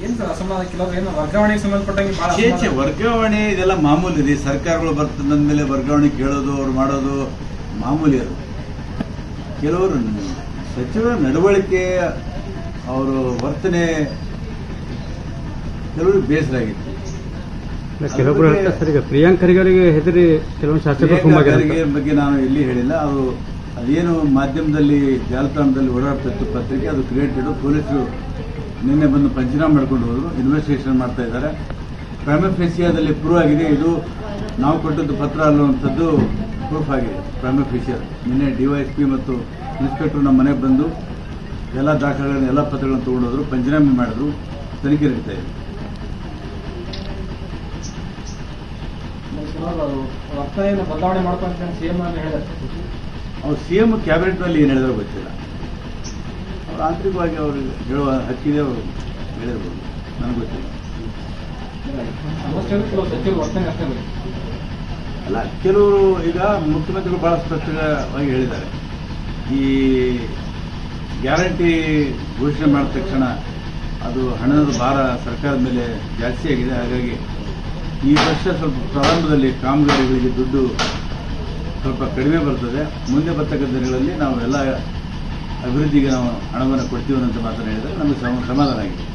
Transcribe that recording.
ಏನ್ ಸರ್ ಅಸಮಾಧಾನ ಕೆಲವರು ಏನು ವರ್ಗಾವಣೆಗೆ ಸಂಬಂಧಪಟ್ಟಂಗೆ ಬಹಳ ಚೇ ಚೇ ವರ್ಗಾವಣೆ ಇದೆಲ್ಲ ಮಾಮೂಲಿ ರೀ ಸರ್ಕಾರಗಳು ಬರ್ತದೆ ಮೇಲೆ ವರ್ಗಾವಣೆ ಕೇಳೋದು ಅವ್ರು ಮಾಡೋದು ಮಾಮೂಲಿ ಅದು ಕೆಲವರು ಸಚಿವರ ನಡವಳಿಕೆ ಅವರು ವರ್ತನೆ ಕೆಲವರು ಬೇಸರ ಆಗಿತ್ತು ಕೆಲವೊಬ್ರು ಹೇಳ್ತಾರೆ ಸರ್ ಈಗ ಪ್ರಿಯಾಂಕ್ ಖರ್ಗೆಯವರಿಗೆ ಹೆದರಿ ಕೆಲವೊಂದು ಶಾಸಕರು ಪ್ರಿಯಾಂಕಾ ತುಂಬಾಗಿದ್ದಾರೆ ಖರ್ಗೆ ಬಗ್ಗೆ ನಾನು ಎಲ್ಲಿ ಹೇಳಿಲ್ಲ ಅದು ಅದೇನು ಮಾಧ್ಯಮದಲ್ಲಿ ಜಾಲತಾಣದಲ್ಲಿ ಓಡಾಡ್ತಿತ್ತು ಪತ್ರಿಕೆ ಅದು ಕ್ರಿಯೇಟೆಡ್ ಪೊಲೀಸರು ನಿನ್ನೆ ಬಂದು ಪಂಚನಾಮ ಮಾಡ್ಕೊಂಡು ಹೋದ್ರು ಇನ್ವೆಸ್ಟಿಗೇಷನ್ ಮಾಡ್ತಾ ಇದ್ದಾರೆ ಪ್ರೈಮಫೇಸಿಯಾದಲ್ಲಿ ಪ್ರೂವ್ ಆಗಿದೆ ಇದು ನಾವು ಕೊಟ್ಟದ್ದು ಪತ್ರ ಅನ್ನುವಂಥದ್ದು ಪ್ರೂಫ್ ಆಗಿದೆ ಪ್ರೈಮಫೇಸಿಯರ್ ನಿನ್ನೆ ಡಿವೈಎಸ್ಪಿ ಮತ್ತು ಇನ್ಸ್ಪೆಕ್ಟರ್ ನಮ್ಮ ಮನೆಗೆ ಬಂದು ಎಲ್ಲ ದಾಖಲೆಗಳನ್ನು ಎಲ್ಲ ಪತ್ರಗಳನ್ನು ತಗೊಂಡೋದ್ರು ಪಂಚನಾಮೆ ಮಾಡಿದ್ರು ತನಿಖೆ ನಡೀತಾ ಇದೆ ಕೆಲವರು ವರ್ತನೆಯನ್ನು ಬದಲಾವಣೆ ಮಾಡ್ಕೊಂತ ಸಿಎಂ ಅನ್ನು ಹೇಳಿದ್ದಾರೆ ಅವ್ರು ಸಿ ಎಂ ಕ್ಯಾಬಿನೆಟ್ನಲ್ಲಿ ಏನು ಹೇಳಿದ್ರು ಗೊತ್ತಿಲ್ಲ ಅವ್ರು ಆಂತರಿಕವಾಗಿ ಅವರು ಹೇಳುವ ಹಕ್ಕಿದೆ ಅವರು ಹೇಳಿರ್ಬೋದು ನನಗೆ ಗೊತ್ತಿಲ್ಲ ಸಮಸ್ಯೆ ಕೆಲವು ಸಚಿವರು ವರ್ತನೆ ಅಷ್ಟೇ ಬೇಕು ಅಲ್ಲ ಕೆಲವರು ಈಗ ಮುಖ್ಯಮಂತ್ರಿಗಳು ಬಹಳ ಸ್ಪಷ್ಟವಾಗಿ ಹೇಳಿದ್ದಾರೆ ಈ ಗ್ಯಾರಂಟಿ ಘೋಷಣೆ ಮಾಡಿದ ತಕ್ಷಣ ಅದು ಹಣದ ಭಾರ ಸರ್ಕಾರದ ಮೇಲೆ ಜಾಸ್ತಿ ಆಗಿದೆ ಹಾಗಾಗಿ ಈ ವರ್ಷ ಸ್ವಲ್ಪ ಪ್ರಾರಂಭದಲ್ಲಿ ಕಾಮಗಾರಿಗಳಿಗೆ ದುಡ್ಡು ಸ್ವಲ್ಪ ಕಡಿಮೆ ಬರ್ತದೆ ಮುಂದೆ ಬರ್ತಕ್ಕಂಥ ದಿನಗಳಲ್ಲಿ ನಾವು ಎಲ್ಲ ಅಭಿವೃದ್ಧಿಗೆ ನಾವು ಹಣವನ್ನು ಕೊಡ್ತೀವಿ ಅಂತ ಮಾತನ್ನು ಹೇಳಿದರೆ ನಮಗೆ ಸಮ- ಸಮಾಧಾನ ಆಗಿದೆ